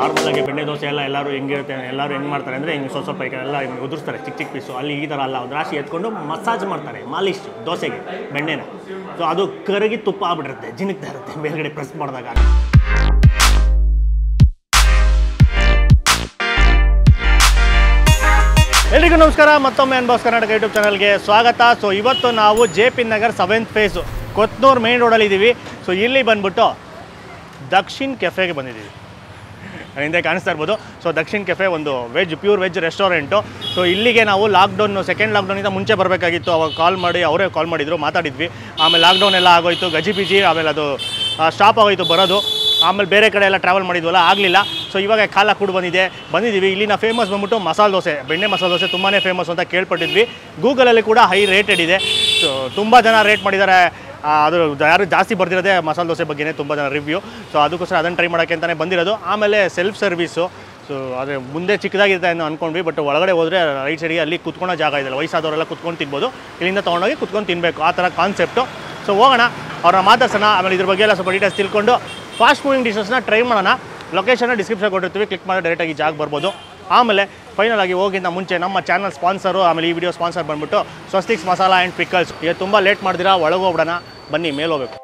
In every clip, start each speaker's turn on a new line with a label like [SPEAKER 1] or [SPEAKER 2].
[SPEAKER 1] Normal ಆಗಿ ಬೆಣ್ಣೆ ದೋಸೆ ಎಲ್ಲ ಎಲ್ಲರೂ ಹೆಂಗಿರುತ್ತೆ ಎಲ್ಲರೂ ಹೆಂಗೆ ಮಾಡ್ತಾರೆ ಅಂದರೆ ಹಿಂಗೆ ಸ್ವಲ್ಪ ಸ್ವಲ್ಪ ಈಗ ಎಲ್ಲ ಹಿಂಗೆ ಉದುರಿಸ್ತಾರೆ ಚಿಕ್ಕ ಚಿಕ್ಕ ಪೀಸು ಅಲ್ಲಿ ಈ ಥರ ಅಲ್ಲ ಒಂದು ರಾಶಿ ಎತ್ಕೊಂಡು ಮಸಾಜ್ ಮಾಡ್ತಾರೆ ಮಾಲಿಶ್ ದೋಸೆಗೆ ಬೆಣ್ಣೆನ ಸೊ ಅದು ಕರಗಿ ತುಪ್ಪ ಆಗ್ಬಿಟ್ಟಿರುತ್ತೆ ಜಿನುಗ್ತಾ ಇರುತ್ತೆ ಮೇಲ್ಗಡೆ ಪ್ರೆಸ್ ಮಾಡಿದಾಗ ಎಲ್ರಿಗೂ ನಮಸ್ಕಾರ ಮತ್ತೊಮ್ಮೆ ಅನ್ಬಾಸ್ ಕರ್ನಾಟಕ ಯೂಟ್ಯೂಬ್ ಚಾನಲ್ಗೆ ಸ್ವಾಗತ ಸೊ ಇವತ್ತು ನಾವು J P Nagar seventh phase Kothnur main ರೋಡಲ್ಲಿ ಇದ್ದೀವಿ ಸೊ ಇಲ್ಲಿ ಬಂದ್ಬಿಟ್ಟು ದಕ್ಷಿಣ್ ಕೆಫೆಗೆ ಬಂದಿದ್ದೀವಿ ಹಿಂದೆ ಕಾಣಿಸ್ತಾ ಇರ್ಬೋದು ಸೊ ದಕ್ಷಿಣ್ ಕೆಫೆ ಒಂದು veg pure veg restaurant so ಇಲ್ಲಿಗೆ ನಾವು ಲಾಕ್ಡೌನ್ ಸೆಕೆಂಡ್ ಲಾಕ್ಡೌನಿಂದ ಮುಂಚೆ ಬರಬೇಕಾಗಿತ್ತು ಅವಾಗ ಕಾಲ್ ಮಾಡಿ ಅವರೇ ಕಾಲ್ ಮಾಡಿದ್ರು ಮಾತಾಡಿದ್ವಿ ಆಮೇಲೆ ಲಾಕ್ಡೌನ್ ಎಲ್ಲ ಆಗೋಯ್ತು ಗಜಿಬಿಜಿ ಆಮೇಲೆ ಅದು ಸ್ಟಾಪ್ ಆಗೋಯ್ತು ಬರೋದು ಆಮೇಲೆ ಬೇರೆ ಕಡೆ ಎಲ್ಲ ಟ್ರಾವೆಲ್ ಮಾಡಿದ್ವಲ್ಲ ಆಗಲಿಲ್ಲ ಸೊ ಇವಾಗ ಕಾಲ ಕೂಡ ಬಂದಿದೆ ಬಂದಿದ್ದೀವಿ ಇಲ್ಲಿನ ಫೇಮಸ್ ಬಂದ್ಬಿಟ್ಟು ಮಸಾಲೆ ದೋಸೆ ಬೆಣ್ಣೆ ಮಸಾಲೆ ದೋಸೆ ತುಂಬಾ ಫೇಮಸ್ ಅಂತ ಕೇಳ್ಪಟ್ಟಿದ್ವಿ ಗೂಗಲಲ್ಲಿ ಕೂಡ ಹೈ ರೇಟೆಡ್ ಇದೆ ಸೊ ತುಂಬ ಜನ ರೇಟ್ ಮಾಡಿದ್ದಾರೆ ಆ, ಅದು ಯಾರು ಜಾಸ್ತಿ ಬರ್ದಿರೋದೇ ಮಸಾಲೆ ದೋಸೆ ಬಗ್ಗೆನೇ ತುಂಬ ಜನ ರಿವ್ಯೂ ಸೊ ಅದಕ್ಕೋಸ್ಕರ ಅದನ್ನು ಟ್ರೈ ಮಾಡೋಕ್ಕೆ ಅಂತಲೇ ಬಂದಿರೋದು ಆಮೇಲೆ ಸೆಲ್ಫ್ ಸರ್ವಿಸು ಸೊ ಅದೇ ಮುಂದೆ ಚಿಕ್ಕದಾಗಿರುತ್ತೆ ಅಂತ ಅಂದ್ಕೊಂಡ್ವಿ ಬಟ್ ಒಳಗಡೆ ಹೋದರೆ ರೈಟ್ ಸೈಡ್ಗೆ ಅಲ್ಲಿ ಕುತ್ಕೊಳ್ಳೋ ಜಾಗ ಇದೆಯಲ್ಲ ವಯಸ್ಸಾದವರೆಲ್ಲ ಕುತ್ಕೊಂಡು ತಿನ್ಬೋದು ಇಲ್ಲಿಂದ ತೊಗೊಂಡೋಗಿ ಕುತ್ಕೊಂಡು ತಿನ್ನಬೇಕು ಆ ಥರ ಕಾನ್ಸೆಪ್ಟು ಸೊ ಹೋಗೋಣ ಅವ್ರನ್ನ ಮಾತಾಡ್ಸೋಣ ಆಮೇಲೆ ಇದ್ರ ಬಗ್ಗೆ ಎಲ್ಲ ಸ್ವಲ್ಪ ಡೀಟೇಲ್ಸ್ ತಿಳ್ಕೊಂಡು ಫಾಸ್ಟ್ ಮೂವಿಂಗ್ ಡಿಶಸ್ನ ಟ್ರೈ ಮಾಡೋಣ ಲೊಕೇಶನ್ನ ಡಿಸ್ಕ್ರಿಪ್ಷನ್ ಕೊಟ್ಟಿರ್ತೀವಿ ಕ್ಲಿಕ್ ಮಾಡಿ ಡೈರೆಕ್ಟಾಗಿ ಜಾಗ ಬರ್ಬೋದು ಆಮೇಲೆ ಫೈನಲ್ ಆಗಿ ಹೋಗಿಂತ ಮುಂಚೆ ನಮ್ಮ ಚಾನಲ್ ಸ್ಪಾನ್ಸರು ಆಮೇಲೆ ಈ ವಿಡಿಯೋ ಸ್ಪಾನ್ಸರ್ ಬಂದ್ಬಿಟ್ಟು ಸ್ವಸ್ತಿಕ್ಸ್ ಮಸಾಲ ಆ್ಯಂಡ್ ಪಿಕಲ್ಸ್ ಈಗ ತುಂಬ ಲೇಟ್ ಮಾಡಿದಿರಾ ಒಳಗೋಗ್ಬಿಡೋಣ ಬನ್ನಿ ಮೇಲೆ ಹೋಗ್ಬೇಕು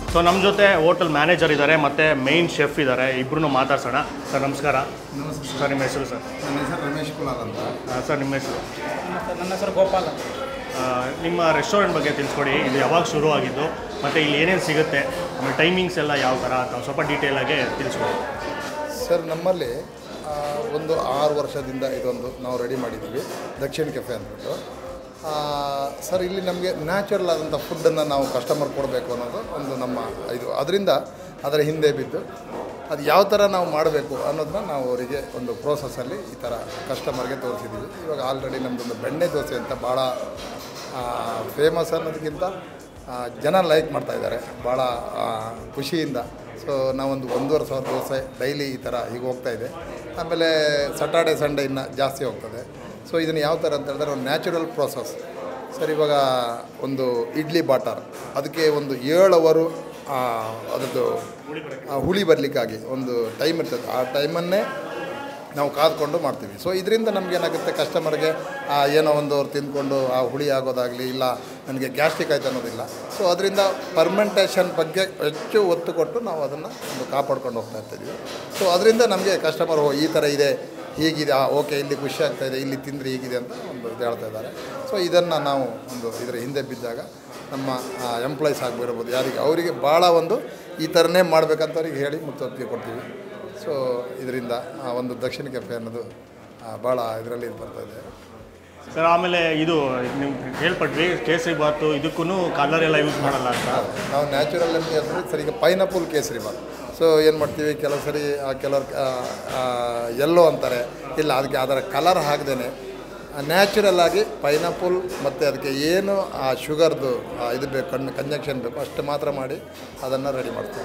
[SPEAKER 1] ಸೊ ನಮ್ಮ ಜೊತೆ ಹೋಟೆಲ್ ಮ್ಯಾನೇಜರ್ ಇದ್ದಾರೆ ಮತ್ತು ಮೇಯ್ನ್ ಶೆಫ್ ಇದ್ದಾರೆ ಇಬ್ಬರೂ ಮಾತಾಡ್ಸೋಣ ಸರ್ ನಮಸ್ಕಾರ
[SPEAKER 2] ನಮಸ್ತೆ ಸರ್
[SPEAKER 1] ಸರ್ ನಿಮ್ಮ ಹೆಸರು ಸರ್
[SPEAKER 2] ನನ್ನ ಹೆಸರು ರಮೇಶ್ ಕುಲಾಲ್ ಅಂತ
[SPEAKER 1] ಆ, ಸರ್ ನಿಮ್ಮ ಹೆಸರು
[SPEAKER 3] ನಮಸ್ತೆ ನನ್ನ ಹೆಸರು ಗೋಪಾಲ್ ಅಂತ.
[SPEAKER 1] ಆ, ನಿಮ್ಮ ರೆಸ್ಟೋರೆಂಟ್ ಬಗ್ಗೆ ತಿಳಿಸ್ಕೊಡಿ ಇದು ಯಾವಾಗ ಶುರು ಆಗಿದ್ದು ಮತ್ತು ಇಲ್ಲಿ ಏನೇನು ಸಿಗುತ್ತೆ ಆಮೇಲೆ ಟೈಮಿಂಗ್ಸ್ ಎಲ್ಲ ಯಾವ ಥರ ಅಂತ ಒಂದ್ ಸ್ವಲ್ಪ ಡೀಟೇಲಾಗಿ ತಿಳಿಸ್ಕೊಡಿ
[SPEAKER 2] ಸರ್ ನಮ್ಮಲ್ಲಿ ಆ, ಒಂದು ಆರು ವರ್ಷದಿಂದ ಇದೊಂದು ನಾವು ರೆಡಿ ಮಾಡಿದ್ದೀವಿ ದಕ್ಷಿಣ ಕೆಫೆ ಅಂದ್ಬಿಟ್ಟು ಆ, ಸರ್ ಇಲ್ಲಿ ನಮಗೆ ನ್ಯಾಚುರಲ್ ಆದಂಥ ಫುಡ್ಡನ್ನು ನಾವು ಕಸ್ಟಮರ್ ಕೊಡಬೇಕು ಅನ್ನೋದು ಒಂದು ನಮ್ಮ ಇದು ಅದರಿಂದ ಅದರ ಹಿಂದೆ ಬಿದ್ದು ಅದು ಯಾವ ಥರ ನಾವು ಮಾಡಬೇಕು ಅನ್ನೋದನ್ನ ನಾವು ಅವರಿಗೆ ಒಂದು ಪ್ರೋಸೆಸ್ಸಲ್ಲಿ ಈ ಥರ ಕಸ್ಟಮರ್ಗೆ ತೋರಿಸಿದ್ದೀವಿ ಇವಾಗ ಆಲ್ರೆಡಿ ನಮ್ಮದೊಂದು ಬೆಣ್ಣೆ ದೋಸೆ ಅಂತ ಭಾಳ ಫೇಮಸ್ ಅನ್ನೋದಕ್ಕಿಂತ ಆ, ಜನ ಲೈಕ್ ಮಾಡ್ತಾ ಇದ್ದಾರೆ ಭಾಳ ಆ, ಖುಷಿಯಿಂದ ಸೊ ನಾವೊಂದು ಒಂದೂವರೆ ಸಾವಿರ ದೋಸೆ ಡೈಲಿ ಈ ಥರ ಹೀಗೆ ಹೋಗ್ತಾ ಇದೆ ಆಮೇಲೆ ಸಟರ್ಡೆ ಸಂಡೇ ಇನ್ನು ಜಾಸ್ತಿ ಹೋಗ್ತದೆ ಸೊ ಇದನ್ನು ಯಾವ ಥರ ಅಂತ ಹೇಳಿದ್ರೆ ಒಂದು ನ್ಯಾಚುರಲ್ ಪ್ರೋಸೆಸ್ ಸರ್ ಇವಾಗ ಒಂದು ಇಡ್ಲಿ ಬಾಟರ್ ಅದಕ್ಕೆ ಒಂದು ಏಳು ಅವರು ಅದರದ್ದು ಆ, ಹುಳಿ ಬರಲಿಕ್ಕಾಗಿ ಒಂದು ಟೈಮ್ ಇರ್ತದೆ ಆ ಟೈಮನ್ನೇ ನಾವು ಕಾದ್ಕೊಂಡು ಮಾಡ್ತೀವಿ ಸೊ ಇದರಿಂದ ನಮ್ಗೆ ಏನಾಗುತ್ತೆ ಕಸ್ಟಮರ್ಗೆ ಆ, ಏನೋ ಒಂದು ಅವ್ರು ತಿಂದ್ಕೊಂಡು ಆ ಹುಳಿ ಆಗೋದಾಗಲಿ ಇಲ್ಲ ನನಗೆ ಗ್ಯಾಸ್ಟ್ರಿಕ್ ಆಯ್ತು ಅನ್ನೋದಿಲ್ಲ ಸೊ ಅದರಿಂದ ಪರ್ಮೆಂಟೇಷನ್ ಬಗ್ಗೆ ಹೆಚ್ಚು ಒತ್ತು ಕೊಟ್ಟು ನಾವು ಅದನ್ನು ಒಂದು ಕಾಪಾಡ್ಕೊಂಡು ಹೋಗ್ತಾ ಇರ್ತೀವಿ ಸೊ ಅದರಿಂದ ನಮಗೆ ಕಸ್ಟಮರ್ ಓ ಈ ಥರ ಇದೆ ಹೀಗಿದೆ ಓಕೆ ಇಲ್ಲಿ ಖುಷಿ ಆಗ್ತಾ ಇದೆ ಇಲ್ಲಿ ತಿಂದರೆ ಹೀಗಿದೆ ಅಂತ ಒಂದು ಇದು ಹೇಳ್ತಾ ಇದ್ದಾರೆ ಸೊ ಇದನ್ನು ನಾವು ಒಂದು ಇದರ ಹಿಂದೆ ಬಿದ್ದಾಗ ನಮ್ಮ ಎಂಪ್ಲಾಯೀಸ್ ಆಗಿರ್ಬೋದು ಯಾರಿಗೆ ಅವರಿಗೆ ಭಾಳ ಒಂದು ಈ ಥರನೇ ಮಾಡ್ಬೇಕಂತ ಅವ್ರಿಗೆ ಹೇಳಿ ಮುತ್ತೊಪ್ಪಿಗೆ ಕೊಡ್ತೀವಿ ಸೊ ಇದರಿಂದ ಆ ಒಂದು ದಕ್ಷಿಣ ಕೆಫೆ ಅನ್ನೋದು ಆ, ಭಾಳ ಇದರಲ್ಲಿ ಬರ್ತಾ ಇದೆ
[SPEAKER 1] ಸರ್ ಆಮೇಲೆ ಇದು ನೀವು ಹೇಳ್ಪಟ್ವಿ ಕೇಸರಿ ಬಾತು ಇದಕ್ಕೂ ಕಲರ್ ಎಲ್ಲ ಯೂಸ್ ಮಾಡಲ್ಲ ಅಂತ
[SPEAKER 2] ನಾವು ನ್ಯಾಚುರಲ್ ಅಂತ ಹೇಳಿದ್ರೆ ಸರ್ ಈಗ ಪೈನಾಪಲ್ ಕೇಸರಿ ಬಾತ್ ಸೊ ಏನು ಮಾಡ್ತೀವಿ ಕೆಲವು ಸರಿ ಆ ಕೆಲವ್ರು ಎಲ್ಲೋ ಅಂತಾರೆ ಇಲ್ಲ ಅದಕ್ಕೆ ಅದರ ಕಲರ್ ಹಾಕ್ದೇನೆ ನ್ಯಾಚುರಲ್ ಆಗಿ ಪೈನಾಪಲ್ ಮತ್ತು ಅದಕ್ಕೆ ಏನು ಆ ಶುಗರ್ದು ಆ ಇದು ಬೇಕು ಕಣ್ಣು ಕಂಜಂಕ್ಷನ್ ಬೇಕು ಅಷ್ಟು ಮಾತ್ರ ಮಾಡಿ ಅದನ್ನು ರೆಡಿ ಮಾಡ್ತೀವಿ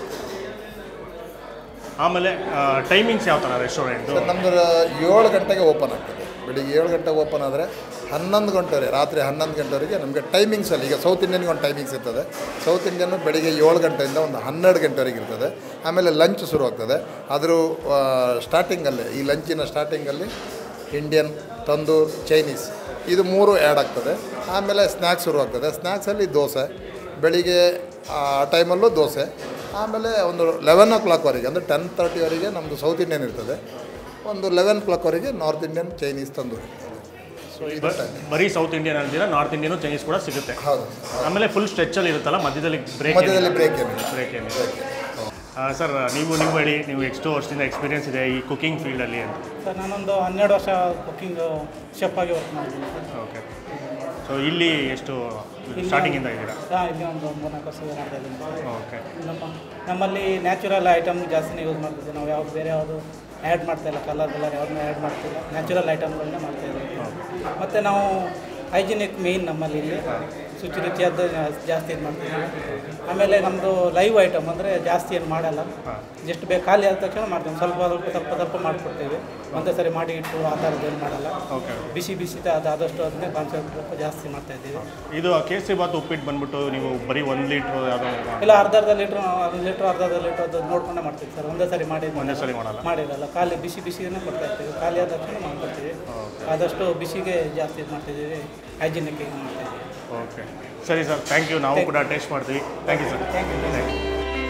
[SPEAKER 1] ಆಮೇಲೆ ಟೈಮಿಂಗ್ಸ್ ಯಾವ ಥರ ರೆಸ್ಟೋರೆಂಟು
[SPEAKER 2] ಸರ್ ನಮ್ಮದು ಏಳು ಗಂಟೆಗೆ ಓಪನ್ ಆಗ್ತದೆ ಬೆಳಿಗ್ಗೆ ಏಳು ಗಂಟೆಗೆ ಓಪನ್ ಆದರೆ ಹನ್ನೊಂದು ಗಂಟೆವರೆಗೆ ರಾತ್ರಿ ಹನ್ನೊಂದು ಗಂಟೆವರೆಗೆ ನಮಗೆ ಟೈಮಿಂಗ್ಸಲ್ಲಿ ಈಗ ಸೌತ್ ಇಂಡಿಯನ್ಗೆ ಒಂದು ಟೈಮಿಂಗ್ಸ್ ಇರ್ತದೆ ಸೌತ್ ಇಂಡಿಯನ್ ಬೆಳಿಗ್ಗೆ ಏಳು ಗಂಟೆಯಿಂದ ಒಂದು ಹನ್ನೆರಡು ಗಂಟೆವರೆಗೆ ಇರ್ತದೆ ಆಮೇಲೆ ಲಂಚ್ ಶುರು ಆಗ್ತದೆ ಅದ್ರ ಸ್ಟಾರ್ಟಿಂಗಲ್ಲಿ ಈ ಲಂಚಿನ ಸ್ಟಾರ್ಟಿಂಗಲ್ಲಿ ಇಂಡಿಯನ್ ತಂದೂರ್ ಚೈನೀಸ್ ಇದು ಮೂರು ಆ್ಯಡ್ ಆಗ್ತದೆ ಆಮೇಲೆ ಸ್ನ್ಯಾಕ್ಸ್ ಶುರು ಆಗ್ತದೆ ಸ್ನ್ಯಾಕ್ಸಲ್ಲಿ ದೋಸೆ ಬೆಳಿಗ್ಗೆ ಆ ಟೈಮಲ್ಲೂ ದೋಸೆ ಆಮೇಲೆ ಒಂದು ಲೆವೆನ್ ಓ ಕ್ಲಾಕ್ವರೆಗೆ ಅಂದರೆ ಟೆನ್ ತರ್ಟಿವರೆಗೆ ನಮ್ಮದು ಸೌತ್ ಇಂಡಿಯನ್ ಇರ್ತದೆ ಒಂದು ಲೆವೆನ್ ಕ್ಲಾಕ್ವರೆಗೆ ನಾರ್ತ್ ಇಂಡಿಯನ್ ಚೈನೀಸ್ ತಂದೂರಿ ಇರ್ತದೆ ಸೊ ಇದು ಟೈಮ್
[SPEAKER 1] ಬರೀ ಸೌತ್ ಇಂಡಿಯನ್ ಅಂತೀರಾ ನಾರ್ತ್ ಇಂಡಿಯನು ಚೈನೀಸ್ ಕೂಡ ಸಿಗುತ್ತೆ
[SPEAKER 2] ಹೌದು
[SPEAKER 1] ಆಮೇಲೆ ಫುಲ್ ಸ್ಟ್ರೆಚ್ಚಲ್ಲಿ ಇರುತ್ತಲ್ಲ ಮಧ್ಯದಲ್ಲಿ ಬ್ರೇಕ್
[SPEAKER 2] ಮಧ್ಯದಲ್ಲಿ ಬ್ರೇಕ್ ಏನಿಲ್ಲ
[SPEAKER 1] ಬ್ರೇಕ್ ಏನಿದೆ ಸರ್ ನೀವು ನೀವು ಹೇಳಿ ನೀವು ಎಷ್ಟು ವರ್ಷದಿಂದ ಎಕ್ಸ್ಪೀರಿಯನ್ಸ್ ಇದೆ ಈ ಕುಕಿಂಗ್ ಫೀಲ್ಡಲ್ಲಿ ಅಂತ
[SPEAKER 3] ಸರ್ ನಾನೊಂದು ಹನ್ನೆರಡು ವರ್ಷ ಕುಕಿಂಗ್ ಶೆಫ್ ಆಗಿ ವರ್ಕ್ ಮಾಡಿದ್ದೀನಿ ಸರ್
[SPEAKER 1] ಓಕೆ ಸೊ ಇಲ್ಲಿ ಎಷ್ಟು ಸ್ಟಾರ್ಟಿಂಗಿಂದ ಇದ್ದೀರಾ
[SPEAKER 3] ಹಾಂ ಇಲ್ಲಿ ಒಂದು ಮೂರ್ನಾಲ್ಕು ವರ್ಷ ಮಾಡ್ತಾ ಇದ್ದೀನಿ ಸರ್.
[SPEAKER 1] ಓಕೆ
[SPEAKER 3] ನಮ್ಮ ನಮ್ಮಲ್ಲಿ ನ್ಯಾಚುರಲ್ ಐಟಮ್ ಜಾಸ್ತಿನೇ ಯೂಸ್ ಮಾಡ್ತಿದ್ದೀವಿ ನಾವು ಯಾವ್ದು ಬೇರೆ ಯಾವುದು ಆ್ಯಡ್ ಮಾಡ್ತಾ ಇಲ್ಲ ಕಲರ್ ಕಲರ್ ಯಾವ್ದನ್ನೂ ಆ್ಯಡ್ ಮಾಡ್ತಿಲ್ಲ ನ್ಯಾಚುರಲ್ ಐಟಮ್ಗಳನ್ನೇ ಮಾಡ್ತಾ ಇದ್ದೀವಿ ಮತ್ತು ನಾವು ಹೈಜಿನಿಕ್ ಮೇಯ್ನ್ ನಮ್ಮಲ್ಲಿ ಇಲ್ಲಿ ಶುಚಿ ರುಚಿಯಾದ ಜಾಸ್ತಿ ಇದು ಮಾಡ್ತೀವಿ ಆಮೇಲೆ ನಮ್ಮದು ಲೈವ್ ಐಟಮ್ ಅಂದರೆ ಜಾಸ್ತಿ ಏನು ಮಾಡಲ್ಲ
[SPEAKER 1] ಹಾಂ
[SPEAKER 3] ಜಸ್ಟ್ ಬೇಕು ಖಾಲಿ ಆದ ತಕ್ಷಣ ಮಾಡ್ತೀವಿ ಸ್ವಲ್ಪ ಸ್ವಲ್ಪ ಸ್ವಲ್ಪ ಸ್ವಲ್ಪ ಮಾಡಿಕೊಡ್ತೀವಿ ಒಂದೇ ಸರಿ ಮಾಡಿ ಇಟ್ಟು ಆ ಥರದ್ದು ಏನು ಮಾಡಲ್ಲ
[SPEAKER 1] ಓಕೆ
[SPEAKER 3] ಬಿಸಿ ಬಿಸಿ ಅದು ಆದಷ್ಟು ಅದನ್ನೇ ಕಾನ್ಸೆಪ್ಟ್ ಜಾಸ್ತಿ ಮಾಡ್ತಾ ಇದ್ದೀವಿ
[SPEAKER 1] ಇದು ಕೇಸರಿ ಬಾತ್ ಉಪ್ಪಿಟ್ಟು ಬಂದ್ಬಿಟ್ಟು ನೀವು ಬರೀ ಒಂದು ಲೀಟ್ರ್ ಯಾವುದೋ
[SPEAKER 3] ಇಲ್ಲ ಅರ್ಧ ಅರ್ಧ ಲೀಟ್ರ್ ಅರ್ಧ ಲೀಟ್ರ್ ಅರ್ಧ ಅರ್ಧ ಲೀಟ್ರ್ ಅದು ನೋಡ್ಕೊಂಡೇ ಮಾಡ್ತೀವಿ ಸರ್ ಒಂದೇ ಸರಿ ಮಾಡಿ
[SPEAKER 1] ಒಂದೇ ಸಲ ಮಾಡಲ್ಲ
[SPEAKER 3] ಮಾಡಿರಲ್ಲ ಖಾಲಿ ಬಿಸಿ ಬಿಸಿನೇ ಕೊಡ್ತಾ ಇರ್ತೀವಿ ಖಾಲಿ ಆದ ತಕ್ಷಣ ಮಾಡ್ಕೊಡ್ತೀವಿ ಆದಷ್ಟು ಬಿಸಿಗೆ ಜಾಸ್ತಿ ಇದು ಮಾಡ್ತಿದ್ದೀವಿ ಹೈಜಿನಿಕ್ ಇದು ಮಾಡ್ತಾ ಇದ್ದೀವಿ
[SPEAKER 1] ಓಕೆ ಸರಿ ಸರ್ ಥ್ಯಾಂಕ್ ಯು ನಾವು ಕೂಡ ಟೇಸ್ಟ್ ಮಾಡ್ತೀವಿ thank you sir
[SPEAKER 3] thank you
[SPEAKER 1] thank you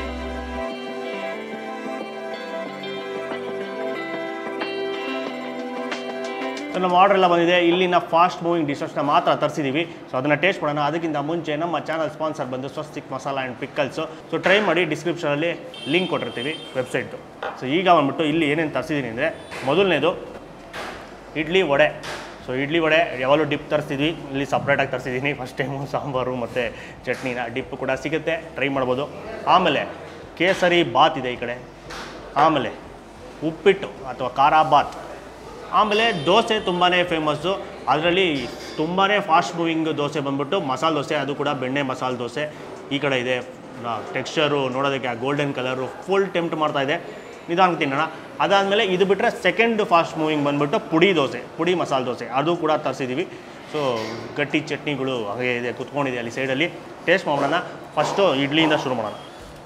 [SPEAKER 1] ನಮ್ಮ ಆರ್ಡರ್ ಎಲ್ಲ ಬಂದಿದೆ ಇಲ್ಲಿನ ಫಾಸ್ಟ್ ಮೂವಿಂಗ್ ಡಿಶಸ್ನ ಮಾತ್ರ ತರಿಸಿದ್ದೀವಿ ಸೊ ಅದನ್ನು ಟೇಸ್ಟ್ ಮಾಡೋಣ ಅದಕ್ಕಿಂತ ಮುಂಚೆ ನಮ್ಮ ಚಾನಲ್ ಸ್ಪಾನ್ಸರ್ ಬಂದು Swastik masala and pickles so try ಮಾಡಿ ಡಿಸ್ಕ್ರಿಪ್ಷನಲ್ಲಿ ಲಿಂಕ್ ಕೊಟ್ಟಿರ್ತೀವಿ ವೆಬ್ಸೈಟು ಸೊ ಈಗ ಬಂದ್ಬಿಟ್ಟು ಇಲ್ಲಿ ಏನೇನು ತರಿಸಿದ್ದೀನಿ ಅಂದರೆ ಮೊದಲನೇದು ಇಡ್ಲಿ ವಡೆ ಸೊ ಇಡ್ಲಿ ವಡೆ ಯಾವಾಗಲೂ ಡಿಪ್ ತರಿಸ್ತಿದ್ವಿ ಇಲ್ಲಿ ಸಪ್ರೇಟಾಗಿ ತರಿಸಿದ್ದೀನಿ ಫಸ್ಟ್ ಟೈಮು ಸಾಂಬಾರು ಮತ್ತು ಚಟ್ನಿನ ಡಿಪ್ ಕೂಡ ಸಿಗುತ್ತೆ ಟ್ರೈ ಮಾಡ್ಬೋದು ಆಮೇಲೆ ಕೇಸರಿ ಬಾತ್ ಇದೆ ಈ ಕಡೆ ಆಮೇಲೆ ಉಪ್ಪಿಟ್ಟು ಅಥವಾ ಖಾರ ಬಾತ್ ಆಮೇಲೆ ದೋಸೆ ತುಂಬಾ ಫೇಮಸ್ಸು ಅದರಲ್ಲಿ ತುಂಬಾ ಫಾಸ್ಟ್ ಮೂವಿಂಗ್ ದೋಸೆ ಬಂದ್ಬಿಟ್ಟು ಮಸಾಲೆ ದೋಸೆ ಅದು ಕೂಡ ಬೆಣ್ಣೆ ಮಸಾಲೆ ದೋಸೆ ಈ ಕಡೆ ಇದೆ ಟೆಕ್ಸ್ಚರು ನೋಡೋದಕ್ಕೆ ಆ ಗೋಲ್ಡನ್ ಕಲರು ಫುಲ್ ಟೆಂಪ್ಟ್ ಮಾಡ್ತಾ ಇದೆ ನಿಧಾನಕ್ಕೆ ತಿನ್ನೋಣ ಅದಾದಮೇಲೆ ಇದು ಬಿಟ್ಟರೆ ಸೆಕೆಂಡ್ ಫಾಸ್ಟ್ ಮೂವಿಂಗ್ ಬಂದ್ಬಿಟ್ಟು ಪುಡಿ ದೋಸೆ ಪುಡಿ ಮಸಾಲೆ ದೋಸೆ ಅದು ಕೂಡ ತರಿಸಿದ್ದೀವಿ ಸೊ ಗಟ್ಟಿ ಚಟ್ನಿಗಳು ಹಾಗೆ ಇದೆ ಕುತ್ಕೊಂಡಿದೆ ಅಲ್ಲಿ ಸೈಡಲ್ಲಿ ಟೇಸ್ಟ್ ಮಾಡೋಣ ಫಸ್ಟು ಇಡ್ಲಿಯಿಂದ ಶುರು ಮಾಡೋಣ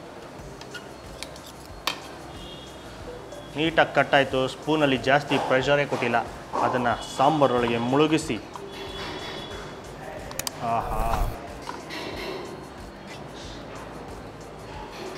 [SPEAKER 1] ನೀಟಾಗಿ ಕಟ್ಟಾಯಿತು ಸ್ಪೂನಲ್ಲಿ ಜಾಸ್ತಿ ಪ್ರೆಷರೇ ಕೊಟ್ಟಿಲ್ಲ ಅದನ್ನು ಸಾಂಬಾರೊಳಗೆ ಮುಳುಗಿಸಿ ಆಹಾ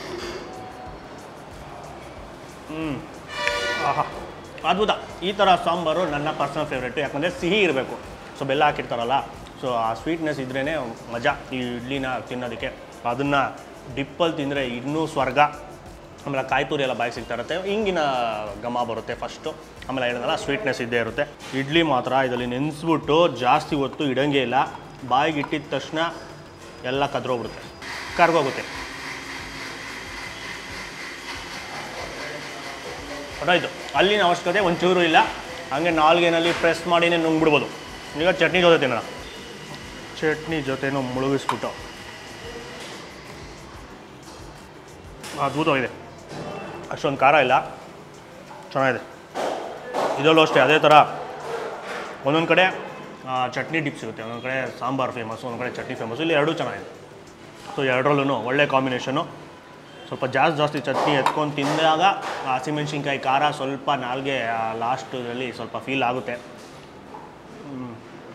[SPEAKER 1] ಹ್ಞೂ ಆಹಾ ಅದ್ಭುತ ಈ ಥರ ಸಾಂಬಾರು ನನ್ನ ಪರ್ಸನಲ್ ಫೇವ್ರೇಟು ಯಾಕಂದರೆ ಸಿಹಿ ಇರಬೇಕು ಸೊ ಬೆಲ್ಲ ಹಾಕಿರ್ತಾರಲ್ಲ ಸೊ ಆ ಸ್ವೀಟ್ನೆಸ್ ಇದ್ರೇ ಮಜಾ ಈ ಇಡ್ಲಿನ ತಿನ್ನೋದಕ್ಕೆ ಅದನ್ನು ಡಿಪ್ಪಲ್ಲಿ ತಿಂದರೆ ಇನ್ನೂ ಸ್ವರ್ಗ ಆಮೇಲೆ ಕಾಯಿ ತುರಿ ಎಲ್ಲ ಬಾಯಿ ಸಿಗ್ತಾ ಇರುತ್ತೆ ಹಿಂಗಿನ ಘಮ ಬರುತ್ತೆ ಫಸ್ಟು ಆಮೇಲೆ ಹೇಳಿದ್ನಲ್ಲ ಸ್ವೀಟ್ನೆಸ್ ಇದ್ದೇ ಇರುತ್ತೆ ಇಡ್ಲಿ ಮಾತ್ರ ಇದರಲ್ಲಿ ನೆನೆಸ್ಬಿಟ್ಟು ಜಾಸ್ತಿ ಹೊತ್ತು ಇಡಂಗೇ ಇಲ್ಲ ಬಾಯಿಗೆ ಇಟ್ಟಿದ ತಕ್ಷಣ ಎಲ್ಲ ಕದ್ರೋಗ್ಬಿಡುತ್ತೆ ಕರ್ಗೋಗುತ್ತೆ ಹೊರಟಾಯ್ತು ಅಲ್ಲಿನ ಅವಶ್ಯಕತೆ ಒಂಚೂರು ಇಲ್ಲ ಹಾಗೆ ನಾಲ್ಗೆನಲ್ಲಿ ಪ್ರೆಸ್ ಮಾಡಿನೇ ನುಂಗ್ಬಿಡ್ಬೋದು ಈಗ ಚಟ್ನಿ ಜೊತೆ ತಿನ್ನೋಣ ಚಟ್ನಿ ಜೊತೆನೂ ಮುಳುಗಿಸ್ಬಿಟ್ಟು ಅದ್ಭುತವಾಗಿದೆ ಅಷ್ಟೊಂದು ಖಾರ ಇಲ್ಲ ಚೆನ್ನಾಗಿದೆ ಇದರಲ್ಲೂ ಅಷ್ಟೇ ಅದೇ ಥರ ಒಂದೊಂದು ಕಡೆ ಆ, ಚಟ್ನಿ ಡಿಪ್ ಸಿಗುತ್ತೆ ಒಂದೊಂದು ಕಡೆ ಸಾಂಬಾರು ಫೇಮಸ್ಸು ಒಂದೊಂದು ಕಡೆ ಚಟ್ನಿ ಫೇಮಸ್ಸು ಇಲ್ಲಿ ಎರಡೂ ಚೆನ್ನಾಗಿದೆ ಸೊ ಎರಡರಲ್ಲೂ ಒಳ್ಳೆ ಕಾಂಬಿನೇಷನು ಸ್ವಲ್ಪ ಜಾಸ್ತಿ ಜಾಸ್ತಿ ಚಟ್ನಿ ಎತ್ಕೊಂಡು ತಿಂದಾಗ ಆ ಹಸಿಮೆಣ್ಸಿನ್ಕಾಯಿ ಖಾರ ಸ್ವಲ್ಪ ನಾಲ್ಗೆ ಲಾಸ್ಟಲ್ಲಿ ಸ್ವಲ್ಪ ಫೀಲ್ ಆಗುತ್ತೆ ಹ್ಮ್.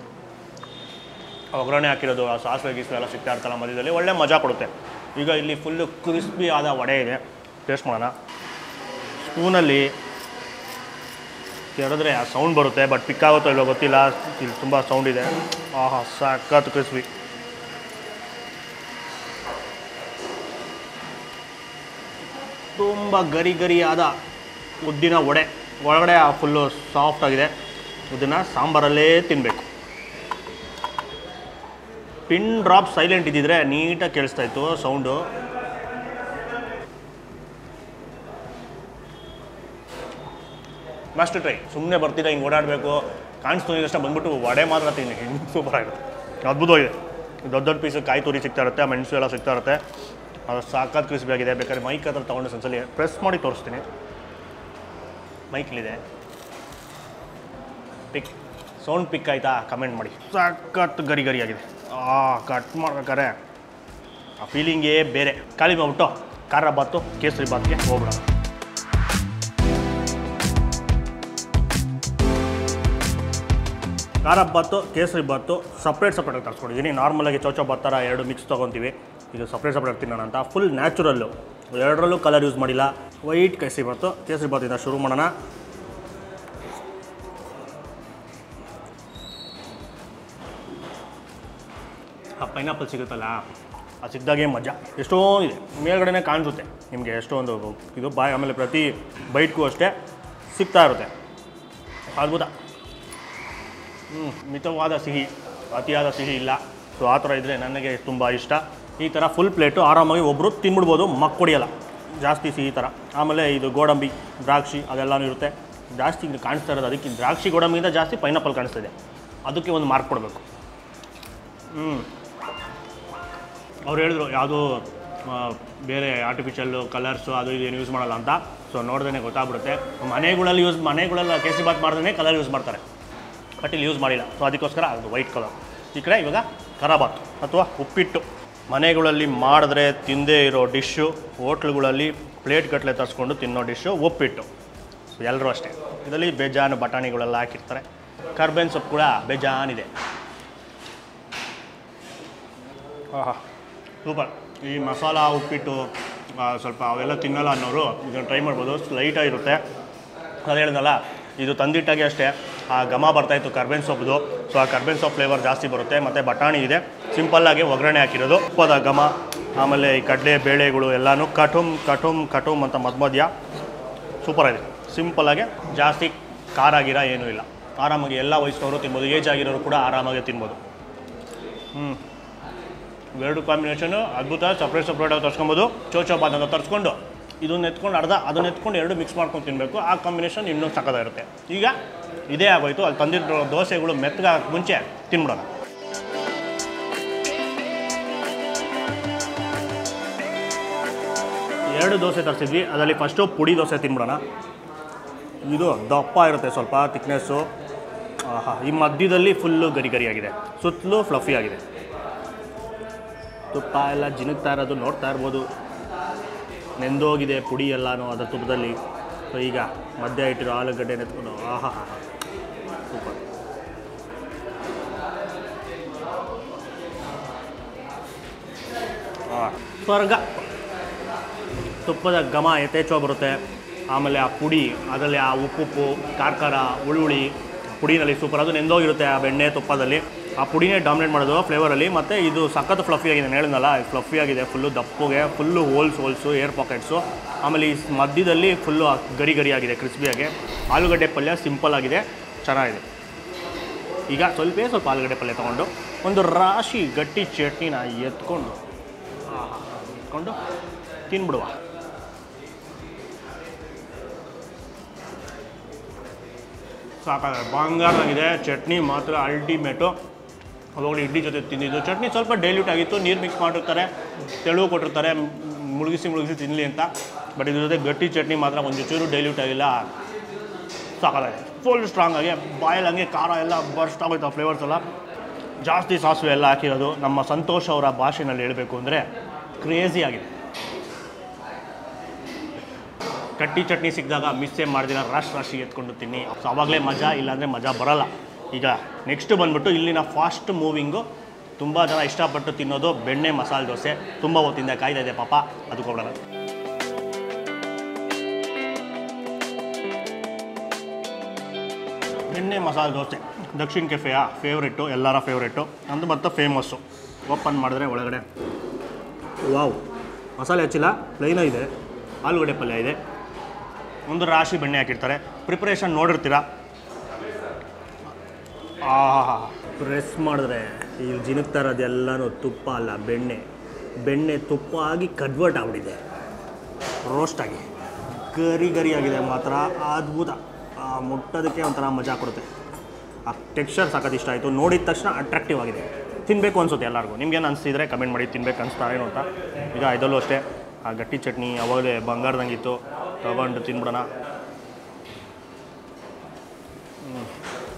[SPEAKER 1] ಆ ಒಗ್ಗರಣೆ ಹಾಕಿರೋದು ಆ ಸಾಸಿವೆ ಗೀಸಿವೆ ಎಲ್ಲ ಸಿಗ್ತಾ ಇರ್ತಲ್ಲ ಮಧ್ಯದಲ್ಲಿ ಒಳ್ಳೆ ಮಜಾ ಕೊಡುತ್ತೆ ಈಗ ಇಲ್ಲಿ ಫುಲ್ಲು ಕ್ರಿಸ್ಪಿ ಆದ ವಡೆ ಇದೆ ಟೇಸ್ಟ್ ಮಾಡೋಣ ಸ್ಪೂನಲ್ಲಿ ಕೆರೆದ್ರೆ ಆ ಸೌಂಡ್ ಬರುತ್ತೆ ಬಟ್ ಪಿಕ್ ಆಗುತ್ತೋ ಇಲ್ಲೋ ಗೊತ್ತಿಲ್ಲ ಇಲ್ಲಿ ತುಂಬ ಸೌಂಡ್ ಇದೆ ಆಹಾ ಸಖತ್ ಕ್ರಿಸ್ಪಿ ತುಂಬ ಗರಿ ಗರಿಯಾದ ಉದ್ದಿನ ವಡೆ ಒಳಗಡೆ ಆ ಫುಲ್ಲು ಸಾಫ್ಟ್ ಆಗಿದೆ ಇದನ್ನು ಸಾಂಬಾರಲ್ಲೇ ತಿನ್ನಬೇಕು ಪಿನ್ ಡ್ರಾಪ್ ಸೈಲೆಂಟ್ ಇದ್ದಿದ್ರೆ ನೀಟಾಗಿ ಕೇಳಿಸ್ತಾ ಇತ್ತು ಸೌಂಡು ಮಸ್ಟ್ ಟ್ರೈ ಸುಮ್ಮನೆ ಬರ್ತಿದ್ದ ಹಿಂಗೆ ಓಡಾಡಬೇಕು ಕಾಣಿಸ್ತು ಅಷ್ಟೇ ಬಂದ್ಬಿಟ್ಟು ವಡೆ ಮಾತ್ರ ತಿನ್ನಿ ಹಿಂಗೆ ಸೂಪರ್ ಆಗುತ್ತೆ ಅದ್ಭುತವಾಗಿದೆ ದೊಡ್ಡ ದೊಡ್ಡ ಪೀಸು ಕಾಯಿ ತುರಿ ಸಿಗ್ತಾ ಇರುತ್ತೆ ಮೆಣಸು ಎಲ್ಲ ಸಿಗ್ತಾ ಇರುತ್ತೆ ಅದು ಸಾಕಾದ ಕ್ರಿಸ್ಪಿ ಆಗಿದೆ ಬೇಕಾದ್ರೆ ಮೈಕ್ ಹತ್ರ ತೊಗೊಂಡು ಒಂದ್ಸಲಿ ಪ್ರೆಸ್ ಮಾಡಿ ತೋರಿಸ್ತೀನಿ ಮೈಕ್ಲಿದೆ ಪಿಕ್ ಸೌಂಡ್ ಪಿಕ್ ಆಯ್ತಾ ಕಮೆಂಟ್ ಮಾಡಿ ಸಖತ್ ಗರಿ ಗರಿ ಆಗಿದೆ ಆ ಕಟ್ ಮಾಡ್ಬೇಕಾರೆ ಆ ಫೀಲಿಂಗೇ ಬೇರೆ ಖಾಲಿ ಮಾಡ್ಬಿಟ್ಟು ಖಾರ ಬಾತು ಕೇಸರಿ ಬಾತ್ಗೆ ಹೋಗ್ಬಿಡೋಣ ಖಾರ ಬಾತು ಕೇಸರಿ ಬಾತು ಸಪ್ರೇಟ್ ಸಪ್ರೇಟಾಗಿ ತರಿಸ್ಕೊಂಡಿದ್ದೀನಿ ನಾರ್ಮಲಾಗಿ ಚೌಚೌ ಬಾತ್ ಥರ ಎರಡು ಮಿಕ್ಸ್ ತೊಗೊತೀವಿ ಇದು ಸಪ್ರೇಟ್ ಸಪ್ರೇಟ್ ತಿನ್ನೋಣ ಅಂತ ಫುಲ್ ನ್ಯಾಚುರಲ್ಲು ಎರಡರಲ್ಲೂ ಕಲರ್ ಯೂಸ್ ಮಾಡಿಲ್ಲ ವೈಟ್ ಕೇಸರಿ ಬಾತು ಕೇಸರಿ ಬಾತಿಂದ ಶುರು ಮಾಡೋಣ ಆ ಪೈನಾಪಲ್ ಸಿಗುತ್ತಲ್ಲ ಅದು ಸಿಕ್ಕಿದಾಗೆ ಮಜಾ ಎಷ್ಟೊಂದಿದೆ ಮೇಲ್ಗಡೆನೇ ಕಾಣಿಸುತ್ತೆ ನಿಮಗೆ ಎಷ್ಟೊಂದು ಇದು ಬಾಯ್ ಆಮೇಲೆ ಪ್ರತಿ ಬೈಟ್ಗೂ ಅಷ್ಟೇ ಸಿಗ್ತಾ ಇರುತ್ತೆ ಅದ್ಭುತ ಹ್ಞೂ ಮಿತವಾದ ಸಿಹಿ ಅತಿಯಾದ ಸಿಹಿ ಇಲ್ಲ ಸೊ ಆ ಥರ ಇದ್ದರೆ ನನಗೆ ತುಂಬ ಇಷ್ಟ ಈ ಥರ ಫುಲ್ ಪ್ಲೇಟು ಆರಾಮಾಗಿ ಒಬ್ಬರು ತಿನ್ಬಿಡ್ಬೋದು ಮಕ್ಕಳಿಯಲ್ಲ ಜಾಸ್ತಿ ಸಿಹಿ ಥರ ಆಮೇಲೆ ಇದು ಗೋಡಂಬಿ ದ್ರಾಕ್ಷಿ ಅದೆಲ್ಲನೂ ಇರುತ್ತೆ ಜಾಸ್ತಿ ಇಲ್ಲಿ ಕಾಣಿಸ್ತಾ ಇರೋದು ಅದಕ್ಕೆ ದ್ರಾಕ್ಷಿ ಗೋಡಂಬಿಯಿಂದ ಜಾಸ್ತಿ ಪೈನಾಪಲ್ ಕಾಣಿಸ್ತಾ ಇದೆ ಅದಕ್ಕೆ ಒಂದು ಮಾರ್ಕ್ ಕೊಡಬೇಕು ಹ್ಞೂ ಅವ್ರು ಹೇಳಿದ್ರು ಯಾವುದೂ ಬೇರೆ ಆರ್ಟಿಫಿಷಿಯಲ್ಲು ಕಲರ್ಸು ಅದು ಇದು ಏನು ಯೂಸ್ ಮಾಡಲ್ಲ ಅಂತ ಸೊ ನೋಡ್ದೇ ಗೊತ್ತಾಗ್ಬಿಡುತ್ತೆ ಮನೆಗಳಲ್ಲಿ ಯೂಸ್ ಮನೆಗಳಲ್ಲಿ ಕೇಸರಿ ಬಾತ್ ಮಾಡಿದ್ರೆ ಕಲರ್ ಯೂಸ್ ಮಾಡ್ತಾರೆ ಬಟ್ ಇಲ್ಲಿ ಯೂಸ್ ಮಾಡಿಲ್ಲ ಸೊ ಅದಕ್ಕೋಸ್ಕರ ಅದು ವೈಟ್ ಕಲರ್ ಈ ಕಡೆ ಇವಾಗ ಕರಾಬಾತ್ ಅಥವಾ ಉಪ್ಪಿಟ್ಟು ಮನೆಗಳಲ್ಲಿ ಮಾಡಿದ್ರೆ ತಿಂದೇ ಇರೋ ಡಿಶ್ಶು ಹೋಟ್ಲುಗಳಲ್ಲಿ ಪ್ಲೇಟ್ ಗಟ್ಟಲೆ ತರಿಸ್ಕೊಂಡು ತಿನ್ನೋ ಡಿಶ್ಶು ಉಪ್ಪಿಟ್ಟು ಎಲ್ಲರೂ ಅಷ್ಟೇ ಇದರಲ್ಲಿ ಬೇಜಾನ್ ಬಟಾಣಿಗಳೆಲ್ಲ ಹಾಕಿರ್ತಾರೆ ಕರ್ಬೇನ್ ಸೊಪ್ಪು ಕೂಡ ಬೇಜಾನಿದೆ ಆಹಾ ಸೂಪರ್ ಈ ಮಸಾಲ ಉಪ್ಪಿಟ್ಟು ಆ, ಸ್ವಲ್ಪ ಅವೆಲ್ಲ ತಿನ್ನಲ್ಲ ಅನ್ನೋರು ಇದನ್ನು ಟ್ರೈ ಮಾಡ್ಬೋದು ಲೈಟಾಗಿರುತ್ತೆ ಅದು ಹೇಳಿದ್ನಲ್ಲ ಇದು ತಂದಿಟ್ಟಾಗೆ ಅಷ್ಟೇ ಆ ಘಮ ಬರ್ತಾಯಿತ್ತು ಕರ್ಬೇನ್ ಸೊಪ್ಪುದು ಸೊ ಆ ಕರ್ಬೇನ್ ಸೊಪ್ಪು ಫ್ಲೇವರ್ ಜಾಸ್ತಿ ಬರುತ್ತೆ ಮತ್ತು ಬಟಾಣಿ ಇದೆ ಸಿಂಪಲ್ಲಾಗಿ ಒಗ್ಗರಣೆ ಹಾಕಿರೋದು ಉಪ್ಪದ ಘಮ ಆಮೇಲೆ ಈ ಕಡಲೆ ಬೇಳೆಗಳು ಎಲ್ಲನೂ ಕಟುಮ್ ಕಟುಮ್ ಕಟುಮ್ ಅಂತ ಮಧ್ಯ ಮಧ್ಯ ಸೂಪರ್ ಆಗಿದೆ ಸಿಂಪಲ್ಲಾಗಿ ಜಾಸ್ತಿ ಖಾರ ಗಿರ ಏನೂ ಇಲ್ಲ ಆರಾಮಾಗಿ ಎಲ್ಲ ವಯಸ್ಸಿನವರು ತಿನ್ಬೋದು ಏಜ್ ಆಗಿರೋರು ಕೂಡ ಆರಾಮಾಗಿ ತಿನ್ಬೋದು ಹ್ಞೂ ಇವೆರಡು ಕಾಂಬಿನೇಷನು ಅದ್ಭುತ ಸಪ್ರೇಟ್ ಸಪ್ರೇಟಾಗಿ ತರ್ಸ್ಕೊಬೋದು ಚೋಚೋ ಬಾತ್ ಅಂತ ತರಿಸ್ಕೊಂಡು ಇದನ್ನ ಎತ್ಕೊಂಡು ಅರ್ಧ ಅದನ್ನ ಎತ್ಕೊಂಡು ಎರಡು ಮಿಕ್ಸ್ ಮಾಡ್ಕೊಂಡು ತಿನ್ನಬೇಕು ಆ ಕಾಂಬಿನೇಷನ್ ಇನ್ನೂ ಸಕ್ಕತ್ತಾಗಿರುತ್ತೆ ಈಗ ಇದೇ ಆಗೋಯ್ತು ಅಲ್ಲಿ ತಂದಿರೋ ದೋಸೆಗಳು ಮೆತ್ತಗಾಗಕ್ಕೆ ಮುಂಚೆ ತಿನ್ಬಿಡೋಣ ಎರಡು ದೋಸೆ ತರಿಸಿದ್ವಿ ಅದರಲ್ಲಿ ಫಸ್ಟು ಪುಡಿ ದೋಸೆ ತಿನ್ಬಿಡೋಣ ಇದು ದಪ್ಪ ಇರುತ್ತೆ ಸ್ವಲ್ಪ ತಿಕ್ನೆಸ್ಸು ಆಹಾ ಈ ಮಧ್ಯದಲ್ಲಿ ಫುಲ್ಲು ಗರಿ ಗರಿಯಾಗಿದೆ ಸುತ್ತಲೂ ಫ್ಲಫಿ ಆಗಿದೆ ತುಪ್ಪ ಎಲ್ಲ ಜಿನುಗ್ತಾ ಇರೋದು ನೋಡ್ತಾ ಇರ್ಬೋದು ನೆಂದೋಗಿದೆ ಪುಡಿ ಎಲ್ಲನೂ ಅದರ ತುಪ್ಪದಲ್ಲಿ ಸೊ ಈಗ ಮಧ್ಯ ಇಟ್ಟಿರೋ ಆಲೂಗಡ್ಡೆ ನೆತ್ಕೊಂಡು ಆಹಾ ಹಾ ಸೂಪರ್ ಸ್ವರ್ಗ ತುಪ್ಪದ ಘಮ ಯಥೇಚ್ಛ ಬರುತ್ತೆ ಆಮೇಲೆ ಆ ಪುಡಿ ಅದರಲ್ಲಿ ಆ ಉಪ್ಪುಪ್ಪು ಖಾರ ಖಾರ ಹುಳುಳಿ ಪುಡಿನಲ್ಲಿ ಸೂಪರ್ ಅದು ನೆಂದೋಗಿರುತ್ತೆ ಆ ಬೆಣ್ಣೆ ತುಪ್ಪದಲ್ಲಿ ಆ ಪುಡಿನೇ ಡಾಮಿನೇಟ್ ಮಾಡೋದು ಫ್ಲೇವರಲ್ಲಿ ಮತ್ತು ಇದು ಸಖತ್ ಫ್ಲಫಿ ಆಗಿದೆ ನಾನು ಹೇಳಿದ್ನಲ್ಲ ಫ್ಲಫಿ ಆಗಿದೆ ಫುಲ್ಲು ದಪ್ಪಗೆ full holes holes air pockets ಆಮೇಲೆ ಈ ಮಧ್ಯದಲ್ಲಿ ಫುಲ್ಲು ಗರಿ ಗರಿ ಆಗಿದೆ ಕ್ರಿಸ್ಪಿಯಾಗಿ ಆಲೂಗಡ್ಡೆ ಪಲ್ಯ ಸಿಂಪಲ್ ಆಗಿದೆ ಚೆನ್ನಾಗಿದೆ ಈಗ ಸ್ವಲ್ಪ ಸ್ವಲ್ಪ ಆಲೂಗಡ್ಡೆ ಪಲ್ಯ ತೊಗೊಂಡು ಒಂದು ರಾಶಿ ಗಟ್ಟಿ ಚಟ್ನಿನ ಎತ್ಕೊಂಡು ಆಹಾ, ಎತ್ಕೊಂಡು ತಿನ್ಬಿಡುವ ಸಾಕಾಗ ಬಂಗಾರದಾಗಿದೆ ಚಟ್ನಿ ಮಾತ್ರ ಅಲ್ಟಿಮೇಟು ಅವಾಗ ಇಡ್ಲಿ ಜೊತೆ ತಿಂದಿದ್ದು ಚಟ್ನಿ ಸ್ವಲ್ಪ ಡೈಲ್ಯೂಟ್ ಆಗಿತ್ತು ನೀರು ಮಿಕ್ಸ್ ಮಾಡಿರ್ತಾರೆ ತೆಳು ಕೊಟ್ಟಿರ್ತಾರೆ ಮ್- ಮುಳುಗಿಸಿ ಮುಳುಗಿಸಿ ತಿನ್ನಲಿ ಅಂತ ಬಟ್ ಇದ್ರ ಜೊತೆ ಗಟ್ಟಿ ಚಟ್ನಿ ಮಾತ್ರ ಒಂದು ಚೂರು ಡೈಲ್ಯೂಟ್ ಆಗಿಲ್ಲ ಸಾಕಾಗಿದೆ ಫುಲ್ ಸ್ಟ್ರಾಂಗ್ ಆಗಿ ಬಾಯಲ್ಲಿ ಹಂಗೆ ಖಾರ ಎಲ್ಲ ಬರ್ಸ್ಟ್ ಆಗೋಯ್ತು ಆ ಫ್ಲೇವರ್ಸ್ ಎಲ್ಲ ಜಾಸ್ತಿ ಸಾಸಿವೆ ಎಲ್ಲ ಹಾಕಿರೋದು ನಮ್ಮ ಸಂತೋಷ್ ಅವರ ಭಾಷೆನಲ್ಲಿ ಹೇಳಬೇಕು ಅಂದರೆ ಕ್ರೇಜಿ ಆಗಿದೆ ಕಟ್ಟಿ ಚಟ್ನಿ ಸಿಕ್ಕಿದಾಗ ಮಿಸ್ಸೇ ಮಾಡ್ದಿರ ರಾಶ್ ರಾಶಿ ಎತ್ಕೊಂಡು ತಿನ್ನಿ ಸೊ ಆವಾಗಲೇ ಮಜಾ ಇಲ್ಲಾಂದರೆ ಮಜಾ ಬರಲ್ಲ ಈಗ ನೆಕ್ಸ್ಟ್ ಬಂದ್ಬಿಟ್ಟು ಇಲ್ಲಿನ ಫಾಸ್ಟ್ ಮೂವಿಂಗು ತುಂಬ ಜನ ಇಷ್ಟಪಟ್ಟು ತಿನ್ನೋದು ಬೆಣ್ಣೆ ಮಸಾಲೆ ದೋಸೆ ತುಂಬ ಹೊತ್ತಿಂದ ಕಾಯ್ತಾ ಇದೆ ಪಾಪ ಅದಕ್ಕೆ ಹೋಗೋಣ ಬೆಣ್ಣೆ ಮಸಾಲೆ ದೋಸೆ ದಕ್ಷಿಣ ಕೆಫೆಯ ಫೇವ್ರೆಟ್ಟು ಎಲ್ಲರ ಫೇವ್ರೆಟ್ಟು ಅಂದು ಮತ್ತು ಫೇಮಸ್ಸು ಓಪನ್ ಮಾಡಿದ್ರೆ ಒಳಗಡೆ ವಾವ್ ಮಸಾಲೆ ಹಚ್ಚಿಲ್ಲ ಪ್ಲೈನ ಇದೆ ಆಲೂಗಡ್ಡೆ ಪಲ್ಯ ಇದೆ ಒಂದು ರಾಶಿ ಬೆಣ್ಣೆ ಹಾಕಿರ್ತಾರೆ ಪ್ರಿಪ್ರೇಷನ್ ನೋಡಿರ್ತೀರ ಆಹಾ ಪ್ರೆಸ್ ಮಾಡಿದ್ರೆ ಇಲ್ಲಿ ಜಿನುಗ್ತಾ ಇರೋದೆಲ್ಲನೂ ತುಪ್ಪ ಅಲ್ಲ ಬೆಣ್ಣೆ ಬೆಣ್ಣೆ ತುಪ್ಪ ಆಗಿ ಕನ್ವರ್ಟ್ ಆಗ್ಬಿಟ್ಟಿದೆ ರೋಸ್ಟ್ ಆಗಿ ಗರಿ ಗರಿ ಆಗಿದೆ ಮಾತ್ರ ಅದ್ಭುತ ಆ ಮುಟ್ಟೋದಕ್ಕೆ ಒಂಥರ ಮಜಾ ಕೊಡುತ್ತೆ ಆ ಟೆಕ್ಸ್ಚರ್ ಸಖತ್ ಇಷ್ಟ ಆಯಿತು ನೋಡಿದ ತಕ್ಷಣ ಅಟ್ರಾಕ್ಟಿವ್ ಆಗಿದೆ ತಿನ್ನಬೇಕು ಅನ್ಸುತ್ತೆ ಎಲ್ಲರಿಗೂ ನಿಮ್ಗೇನು ಅನಿಸ್ತಿದ್ರೆ ಕಮೆಂಟ್ ಮಾಡಿ ತಿನ್ಬೇಕು ಅನಿಸ್ತಾರೇನು ಅಂತ ಈಗ ಇದರಲ್ಲೂ ಅಷ್ಟೇ ಆ ಗಟ್ಟಿ ಚಟ್ನಿ ಅವಾಗಲೇ ಬಂಗಾರದಂಗಿತ್ತು ತಗೊಂಡು ತಿನ್ಬಿಡೋಣ ಹ್ಮ್.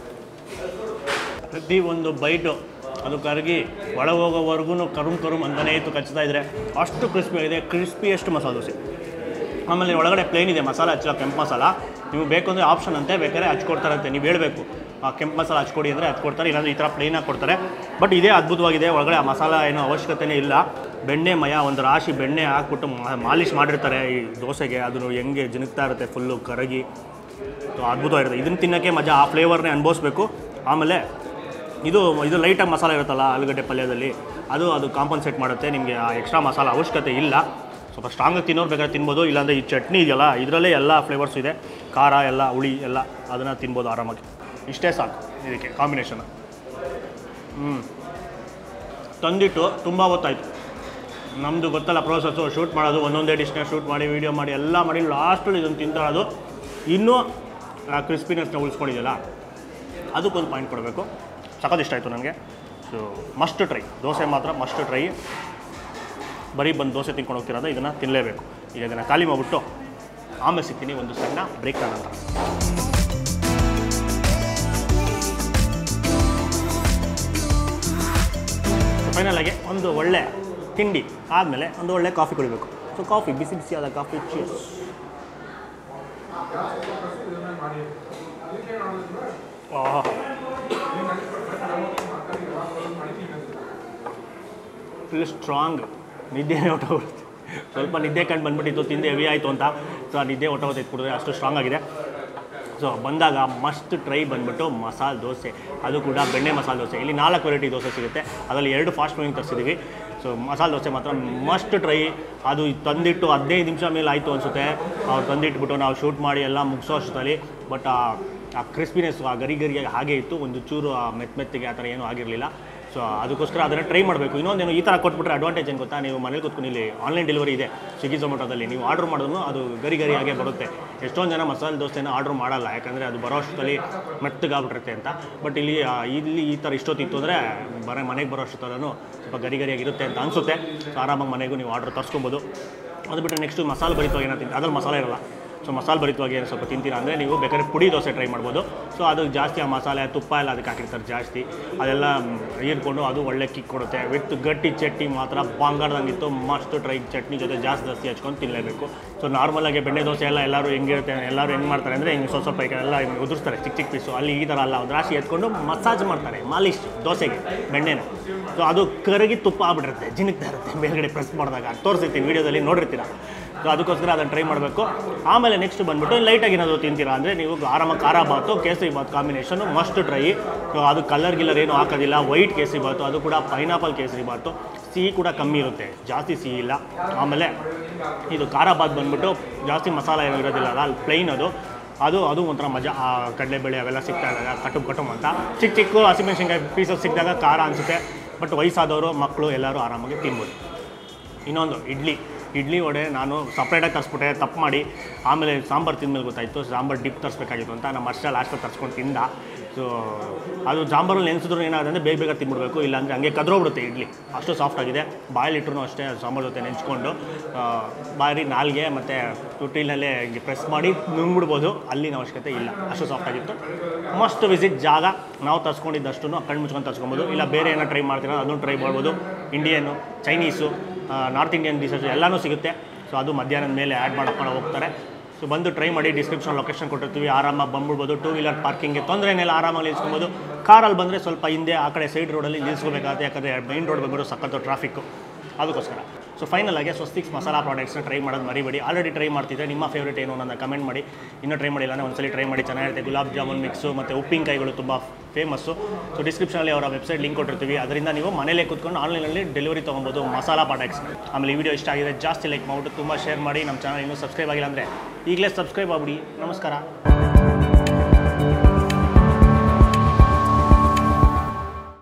[SPEAKER 1] ಪ್ರತಿ ಒಂದು ಬೈಟು ಅದು ಕರಗಿ ಒಳಗೆ ಹೋಗೋವರೆಗೂ ಕರುಮ್ ಕರುಮ್ ಅಂತಲೇ ಇತ್ತು ಕಚ್ತಾ ಇದ್ರೆ ಅಷ್ಟು ಕ್ರಿಸ್ಪಿ ಆಗಿದೆ ಕ್ರಿಸ್ಪಿಯಷ್ಟು ಮಸಾಲೆ ದೋಸೆ ಆಮೇಲೆ ಒಳಗಡೆ ಪ್ಲೇನ್ ಇದೆ ಮಸಾಲ ಹಚ್ಚೋ ಕೆಂಪು ಮಸಾಲ ನಿಮ್ಗೆ ಬೇಕು ಅಂದರೆ ಆಪ್ಷನ್ ಅಂತೆ ಬೇಕಾದ್ರೆ ಹಚ್ಕೊಡ್ತಾರಂತೆ ನೀವು ಹೇಳಬೇಕು ಆ ಕೆಂಪು ಮಸಾಲ ಹಚ್ಕೊಡಿ ಅಂದರೆ ಹಚ್ಕೊಡ್ತಾರೆ ಇಲ್ಲಾಂದ್ರೆ ಈ ಥರ ಪ್ಲೇನಾಗಿ ಕೊಡ್ತಾರೆ ಬಟ್ ಇದೇ ಅದ್ಭುತವಾಗಿದೆ ಒಳಗಡೆ ಆ ಮಸಾಲ ಏನೋ ಅವಶ್ಯಕತೆನೇ ಇಲ್ಲ ಬೆಣ್ಣೆ ಮಯ ಒಂದು ರಾಶಿ ಬೆಣ್ಣೆ ಹಾಕ್ಬಿಟ್ಟು ಮಾ- ಮಾಲಿಶ್ ಮಾಡಿರ್ತಾರೆ ಈ ದೋಸೆಗೆ ಅದನ್ನು ಹೆಂಗೆ ಜಿನುಗ್ತಾ ಇರುತ್ತೆ ಫುಲ್ಲು ಕರಗಿ ಸೊ ಅದ್ಭುತವಾಗಿರುತ್ತೆ ಇದನ್ನು ತಿನ್ನೋಕ್ಕೆ ಮಜಾ ಆ ಫ್ಲೇವರ್ನೇ ಅನುಭವಿಸ್ಬೇಕು ಆಮೇಲೆ ಇದು ಇದು ಲೈಟಾಗಿ ಮಸಾಲೆ ಇರುತ್ತಲ್ಲ ಆಲೂಗಡ್ಡೆ ಪಲ್ಯದಲ್ಲಿ ಅದು ಅದು ಕಾಂಪನ್ಸೇಟ್ ಮಾಡುತ್ತೆ ನಿಮಗೆ ಆ ಎಕ್ಸ್ಟ್ರಾ ಮಸಾಲ ಅವಶ್ಯಕತೆ ಇಲ್ಲ ಸ್ವಲ್ಪ ಸ್ಟ್ರಾಂಗಾಗಿ ತಿನ್ನೋರು ಬೇಕಾದ್ರೆ ತಿನ್ಬೋದು ಇಲ್ಲಾಂದರೆ ಈ ಚಟ್ನಿ ಇದೆಯಲ್ಲ ಇದರಲ್ಲೇ ಎಲ್ಲ ಫ್ಲೇವರ್ಸ್ ಇದೆ ಖಾರ ಎಲ್ಲ ಹುಳಿ ಎಲ್ಲ ಅದನ್ನು ತಿನ್ಬೋದು ಆರಾಮಾಗಿ ಇಷ್ಟೇ ಸಾಕು ಇದಕ್ಕೆ ಕಾಂಬಿನೇಷನ್ ಹ್ಞೂ ತಂದಿಟ್ಟು ತುಂಬ ಹೊತ್ತಾಯಿತು ನಮ್ಮದು ಗೊತ್ತಲ್ಲ ಪ್ರೋಸೆಸ್ಸು ಶೂಟ್ ಮಾಡೋದು ಒಂದೊಂದೇ ಡಿಶ್ನ ಶೂಟ್ ಮಾಡಿ ವೀಡಿಯೋ ಮಾಡಿ ಎಲ್ಲ ಮಾಡಿ ಲಾಸ್ಟಲ್ಲಿ ಇದನ್ನು ತಿಂತಾಳೋದು ಇನ್ನೂ ಆ ಕ್ರಿಸ್ಪಿನೆಸ್ನ ಉಳಿಸ್ಕೊಂಡಿದೆಯಲ್ಲ ಅದಕ್ಕೊಂದು ಪಾಯಿಂಟ್ ಕೊಡಬೇಕು ಸಖತ್ ಇಷ್ಟ ಆಯಿತು ನನಗೆ ಸೊ ಮಸ್ಟ್ ಟ್ರೈ ದೋಸೆ ಮಾತ್ರ ಮಸ್ಟ್ ಟ್ರೈ ಬರೀ ಬಂದು ದೋಸೆ ತಿನ್ಕೊಂಡು ಹೋಗ್ತಿರೋದು ಇದನ್ನು ತಿನ್ನಲೇಬೇಕು ಈಗ ಇದನ್ನು ಖಾಲಿ ಮಾಡಿಬಿಟ್ಟು ಆಮೇಲೆ ಸಿಗ್ತೀನಿ ಒಂದು ಸಣ್ಣ ಬ್ರೇಕ್ ನಂತರ ಫೈನಲ್ ಆಗಿ ಒಂದು ಒಳ್ಳೆ ತಿಂಡಿ ಆದಮೇಲೆ ಒಂದು ಒಳ್ಳೆ ಕಾಫಿ ಕುಡಿಬೇಕು ಸೊ ಕಾಫಿ ಬಿಸಿ ಬಿಸಿಯಾದ ಕಾಫಿ ಚೀಸ್ ಆಹಾ ಫುಲ್ ಸ್ಟ್ರಾಂಗ್ ನಿದ್ದೆನೇ ಹೊಟ್ಟೋಗುತ್ತೆ ಸ್ವಲ್ಪ ನಿದ್ದೆ ಕಂಡು ಬಂದ್ಬಿಟ್ಟಿತ್ತು ತಿಂದು ಹೆವಿ ಆಯಿತು ಅಂತ ಸೊ ಆ ನಿದ್ದೆ ಹೊಟ್ಟೋಗುತ್ತೆ ಕುಡಿದ್ರೆ ಅಷ್ಟು ಸ್ಟ್ರಾಂಗ್ ಆಗಿದೆ ಸೊ ಬಂದಾಗ ಮಸ್ಟ್ ಟ್ರೈ ಬಂದ್ಬಿಟ್ಟು ಮಸಾಲೆ ದೋಸೆ ಅದು ಕೂಡ ಬೆಣ್ಣೆ ಮಸಾಲೆ ದೋಸೆ ಇಲ್ಲಿ ನಾಲ್ಕು ವೆರೈಟಿ ದೋಸೆ ಸಿಗುತ್ತೆ ಅದರಲ್ಲಿ ಎರಡು ಫಾಸ್ಟ್ ಮೂವಿಂಗ್ ತರಿಸಿದ್ದೀವಿ ಸೊ ಮಸಾಲೆ ದೋಸೆ ಮಾತ್ರ ಮಸ್ಟ್ ಟ್ರೈ ಅದು ತಂದಿಟ್ಟು ಹದಿನೈದು ನಿಮಿಷ ಮೇಲೆ ಆಯಿತು ಅನಿಸುತ್ತೆ ಅವ್ರು ತಂದಿಟ್ಬಿಟ್ಟು ನಾವು ಶೂಟ್ ಮಾಡಿ ಎಲ್ಲ ಮುಗಿಸೋ ಅಷ್ಟರಲ್ಲಿ ಬಟ್ ಆ ಆ ಕ್ರಿಸ್ಪಿನೆಸ್ ಆ ಗರಿ ಗರಿಯಾಗಿ ಹಾಗೆ ಇತ್ತು ಒಂದು ಚೂರು ಆ ಮೆತ್ತ ಮೆತ್ತಿಗೆ ಆ ಥರ ಏನೂ ಆಗಿರಲಿಲ್ಲ ಸೊ ಅದಕ್ಕೋಸ್ಕರ ಅದನ್ನು ಟ್ರೈ ಮಾಡಬೇಕು ಇನ್ನೊಂದೇನು ಈ ಥರ ಕೊಟ್ಬಿಟ್ರೆ ಅಡ್ವಾಂಟೇಜ್ ಏನು ಗೊತ್ತಾ ನೀವು ಮನೇಲಿ ಕೂತ್ಕೊಂಡು ಇಲ್ಲಿ ಆನ್ಲೈನ್ ಡೆಲಿವರಿ ಇದೆ ಸ್ವಿಗ್ಗಿ ಝೊಮ್ಯಾಟೋದಲ್ಲಿ ನೀವು ಆರ್ಡ್ರ್ ಮಾಡಿದ್ರು ಅದು ಗರಿ ಗರಿಯಾಗೆ ಬರುತ್ತೆ ಎಷ್ಟೊಂದು ಜನ ಮಸಾಲೆ ದೋಸೆನ ಆರ್ಡ್ರ್ ಮಾಡಲ್ಲ ಯಾಕಂದರೆ ಅದು ಬರೋ ಅಷ್ಟರಲ್ಲಿ ಮೆತ್ತಗಾಗ್ಬಿಟ್ಟಿರುತ್ತೆ ಅಂತ ಬಟ್ ಇಲ್ಲಿ ಆ, ಇಲ್ಲಿ ಈ ಥರ ಇಷ್ಟೊತ್ತಿತ್ತು ಅಂದರೆ ಬರೋ ಮನೆಗೆ ಬರೋ ಅಷ್ಟೊತ್ತಲ್ಲೂ ಸ್ವಲ್ಪ ಗರಿ ಗರಿಯಾಗಿರುತ್ತೆ ಅಂತ ಅನಿಸುತ್ತೆ ಸೊ ಆರಾಮಾಗಿ ಮನೆಗೂ ನೀವು ಆರ್ಡ್ರ್ ತರಿಸ್ಕೊಬೋದು ಅದು ಬಿಟ್ಟರೆ ನೆಕ್ಸ್ಟು ಮಸಾಲೆ ಭರಿತವಾಗಿ ಏನೋ ತಿಂತೀವಿ ಅದ್ರಲ್ಲಿ ಮಸಾಲೆ ಇರಲ್ಲ ಸೊ ಮಸಾಲೆ ಭರಿತವಾಗಿ ಏನು ಸ್ವಲ್ಪ ತಿಂತೀರಾ ಅಂದರೆ ನೀವು ಬೇಕಾದ್ರೆ ಪುಡಿ ದೋಸೆ ಟ್ರೈ ಮಾಡ್ಬೋದು ಸೊ ಅದು ಜಾಸ್ತಿ ಆ ಮಸಾಲೆ ತುಪ್ಪ ಎಲ್ಲ ಅದಕ್ಕೆ ಹಾಕಿರ್ತಾರೆ ಜಾಸ್ತಿ ಅದೆಲ್ಲ ಹೀರ್ಕೊಂಡು ಅದು ಒಳ್ಳೆ ಕಿಕ್ ಕೊಡುತ್ತೆ ವಿತ್ ಗಟ್ಟಿ ಚಟ್ನಿ ಮಾತ್ರ ಬಾಂಗಾಡ್ದಂಗಿತ್ತು ಮಸ್ತ್ ಟ್ರೈ ಚಟ್ನಿ ಜೊತೆ ಜಾಸ್ತಿ ಜಾಸ್ತಿ ಹಚ್ಕೊಂಡು ತಿನ್ನಲೇಬೇಕು ಸೊ ನಾರ್ಮಲಾಗಿ ಬೆಣ್ಣೆ ದೋಸೆ ಎಲ್ಲ ಎಲ್ಲರೂ ಹೆಂಗಿರುತ್ತೆ ಎಲ್ಲರೂ ಹೆಂಗೆ ಮಾಡ್ತಾರೆ ಅಂದರೆ ಹಿಂಗೆ ಸ್ವಲ್ಪ ಸ್ವಲ್ಪ ಈಗ ಎಲ್ಲ ಹಿಂಗೆ ಉದುರಿಸ್ತಾರೆ ಚಿಕ್ಕ ಚಿಕ್ಕ ಪೀಸು ಅಲ್ಲಿ ಈ ಥರ ಅಲ್ಲ ಒಂದು ರಾಶಿ ಎತ್ಕೊಂಡು ಮಸಾಜ್ ಮಾಡ್ತಾರೆ ಮಾಲಿಶ್ ದೋಸೆಗೆ ಬೆಣ್ಣೆನ ಸೊ ಅದು ಕರಗಿ ತುಪ್ಪ ಆಗ್ಬಿಟ್ಟಿರುತ್ತೆ ಜಿನುಗ್ತಾ ಇರುತ್ತೆ ಮೇಲ್ಗಡೆ ಪ್ರೆಸ್ ಮಾಡಿದಾಗ ತೋರಿಸಿರ್ತೀನಿ ವೀಡಿಯೋದಲ್ಲಿ ನೋಡಿರ್ತೀರ ಸೊ ಅದಕ್ಕೋಸ್ಕರ ಅದನ್ನು ಟ್ರೈ ಮಾಡಬೇಕು ಆಮೇಲೆ ನೆಕ್ಸ್ಟ್ ಬಂದ್ಬಿಟ್ಟು ಲೈಟಾಗಿ ಏನಾದರೂ ತಿಂತೀರಾ ಅಂದರೆ ನೀವು ಆರಾಮಾಗಿ khara bath kesari bath combination must try so ಅದು ಕಲರ್ ಗಿಲ್ಲರ್ ಏನು ಹಾಕೋದಿಲ್ಲ ವೈಟ್ ಕೇಸರಿ ಬಾತು ಅದು ಕೂಡ ಪೈನಾಪಲ್ ಕೇಸರಿ ಬಾತು ಸಿಹಿ ಕೂಡ ಕಮ್ಮಿ ಇರುತ್ತೆ ಜಾಸ್ತಿ ಸಿಹಿ ಇಲ್ಲ ಆಮೇಲೆ ಇದು ಖಾರ ಬಾತ್ ಬಂದ್ಬಿಟ್ಟು ಜಾಸ್ತಿ ಮಸಾಲ ಏನೂ ಇರೋದಿಲ್ಲ ಅಲ್ಲ ಅಲ್ಲಿ ಪ್ಲೈನ್ ಅದು ಅದು ಅದು ಒಂಥರ ಮಜಾ ಆ ಕಡಲೆಬೇಳೆ ಅವೆಲ್ಲ ಸಿಗ್ತಾ ಇದ್ದಾಗ ಕಟುಮ್ ಕಟುಮ್ ಅಂತ ಚಿಕ್ಕ ಚಿಕ್ಕ ಹಸಿಮೆಣಸಿನ್ಕಾಯಿ ಪೀಸಸ್ ಸಿಕ್ಕಿದಾಗ ಖಾರ ಅನಿಸುತ್ತೆ ಬಟ್ ವಯಸ್ಸಾದವರು ಮಕ್ಕಳು ಎಲ್ಲರೂ ಆರಾಮಾಗಿ ತಿನ್ಬೋದು ಇನ್ನೊಂದು ಇಡ್ಲಿ ಇಡ್ಲಿ ವಡೆ ನಾನು ಸಪ್ರೇಟಾಗಿ ತರಿಸ್ಬಿಟ್ಟೆ ತಪ್ಪು ಮಾಡಿ ಆಮೇಲೆ ಸಾಂಬಾರು ತಿಂದ್ಮೇಲೆ ಗೊತ್ತಾಯಿತು ಸಾಂಬಾರು ಡಿಪ್ ತರಿಸ್ಬೇಕಾಗಿತ್ತು ಅಂತ ನಮ್ಮ ಅಷ್ಟೇ ಲಾಸ್ಟಲ್ಲಿ ತರಿಸ್ಕೊಂಡು ತಿಂದ ಸೊ ಅದು ಸಾಂಬಾರಲ್ಲಿ ನೆನೆಸಿದ್ರು ಏನಾಗುತ್ತೆ ಅಂದರೆ ಬೇಗ ಬೇಗ ತಿನ್ಬಿಡ್ಬೇಕು ಇಲ್ಲಾಂದರೆ ಹಂಗೆ ಕದ್ರೋಗ್ಬಿಡುತ್ತೆ ಇಡ್ಲಿ ಅಷ್ಟು ಸಾಫ್ಟ್ ಆಗಿದೆ ಬಾಯಲ್ಲಿಟ್ರು ಅಷ್ಟೇ ಸಾಂಬಾರು ಜೊತೆ ನೆಂಚ್ಕೊಂಡು ಆ, ಬಾರಿ ನಾಲ್ಗೆ ಮತ್ತು ತುಟಿಲಲ್ಲೇ ಹಿಂಗೆ ಪ್ರೆಸ್ ಮಾಡಿ ನುಂಗ್ಬಿಡ್ಬೋದು ಅಲ್ಲಿನ ಅವಶ್ಯಕತೆ ಇಲ್ಲ ಅಷ್ಟು ಸಾಫ್ಟ್ ಆಗಿತ್ತು ಮಸ್ಟ್ ವಿಸಿಟ್ ಜಾಗ ನಾವು ತರಿಸ್ಕೊಂಡಿದ್ದಷ್ಟು ಕಣ್ಣು ಮುಚ್ಕೊಂಡು ತರಿಸ್ಕೊಬೋದು ಇಲ್ಲ ಬೇರೆ ಏನೋ ಟ್ರೈ ಮಾಡ್ತೀರಾ ಅದನ್ನು ಟ್ರೈ ಮಾಡ್ಬೋದು Indian Chinese north Indian dishes ಎಲ್ಲನೂ ಸಿಗುತ್ತೆ ಸೊ ಅದು ಮಧ್ಯಾಹ್ನದ ಮೇಲೆ ಆ್ಯಡ್ ಮಾಡ್ಕೊಂಡು ಹೋಗ್ತಾರೆ ಸೊ ಬಂದು ಟ್ರೈ ಮಾಡಿ ಡಿಸ್ಕ್ರಿಪ್ಷನ್ ಲೊಕೇಶನ್ ಕೊಟ್ಟಿರ್ತೀವಿ ಆರಾಮಾಗಿ ಬಂದ್ಬಿಡ್ಬೋದು ಟೂ ವೀಲರ್ ಪಾರ್ಕಿಂಗ್ಗೆ ತೊಂದರೆ ಏನಿಲ್ಲ ಆರಾಮಾಗಿ ನಿಲ್ಸ್ಕೊಬೋದು ಕಾರಲ್ಲಿ ಬಂದರೆ ಸ್ವಲ್ಪ ಹಿಂದೆ ಆ ಕಡೆ ಸೈಡ್ ರೋಡಲ್ಲಿ ನಿಲ್ಲಿಸ್ಕೋಬೇಕಾಗುತ್ತೆ ಯಾಕಂದರೆ ಮೈನ್ ರೋಡ್ ಬಂದ್ಬಿಟ್ಟು ಸಖತ್ತು ಟ್ರಾಫಿಕ್ಕು ಅದಕ್ಕೋಸ್ಕರ ಸೊ ಫೈನಲ್ ಆಗಿ ಸ್ವಸ್ತಿಕ್ಸ್ ಮಸಾಲಾ ಪ್ರಾಡಕ್ಟ್ಸ್ನ ಟ್ರೈ ಮಾಡೋದು ಮರಿಬೇಡಿ ಆಲ್ರೆಡಿ ಟ್ರೈ ಮಾಡ್ತಿದ್ದೆ ನಿಮ್ಮ ಫೇವ್ರೇಟ್ ಏನು ನನ್ನ ಕಮೆಂಟ್ ಮಾಡಿ ಇನ್ನೂ ಟ್ರೈ ಮಾಡಿಲ್ಲ ಅಂದರೆ ಒಂದ್ಸಲಿ ಟ್ರೈ ಮಾಡಿ ಚೆನ್ನಾಗಿರುತ್ತೆ ಗುಲಾಬ್ ಜಾಮೂನ್ ಮಿಕ್ಸು ಮತ್ತು ಉಪ್ಪಿನಕಾಯಿಗಳು ತುಂಬ ಫೇಮಸ್ಸು ಸೊ ಡಿಸ್ಕ್ರಿಪ್ಷನಲ್ಲಿ ಅವರ ವೆಬ್ಸೈಟ್ ಲಿಂಕ್ ಕೊಟ್ಟಿರ್ತೀವಿ ಅದರಿಂದ ನೀವು ಮನೇಲೇ ಕೂತ್ಕೊಂಡು ಆನ್ಲೈನಲ್ಲಿ ಡೆಲಿವರಿ ತೊಗೊಬೋದು ಮಸಾಲಾ ಪ್ರಾಡಕ್ಟ್ಸ್ ಆಮೇಲೆ ಈ ವಿಡಿಯೋ ಇಷ್ಟ ಆಗಿದೆ ಜಾಸ್ತಿ ಲೈಕ್ ಮಾಡಿಬಿಟ್ಟು ತುಂಬ ಶೇರ್ ಮಾಡಿ ನಮ್ಮ ಚಾನಲ್ ಇನ್ನೂ ಸಬ್ಸ್ಕ್ರೈಬ್ ಆಗಿಲ್ಲ ಅಂದರೆ ಈಗಲೇ ಸಬ್ಸ್ಕ್ರೈಬ್ ಆಗ್ಬಿಡಿ ನಮಸ್ಕಾರ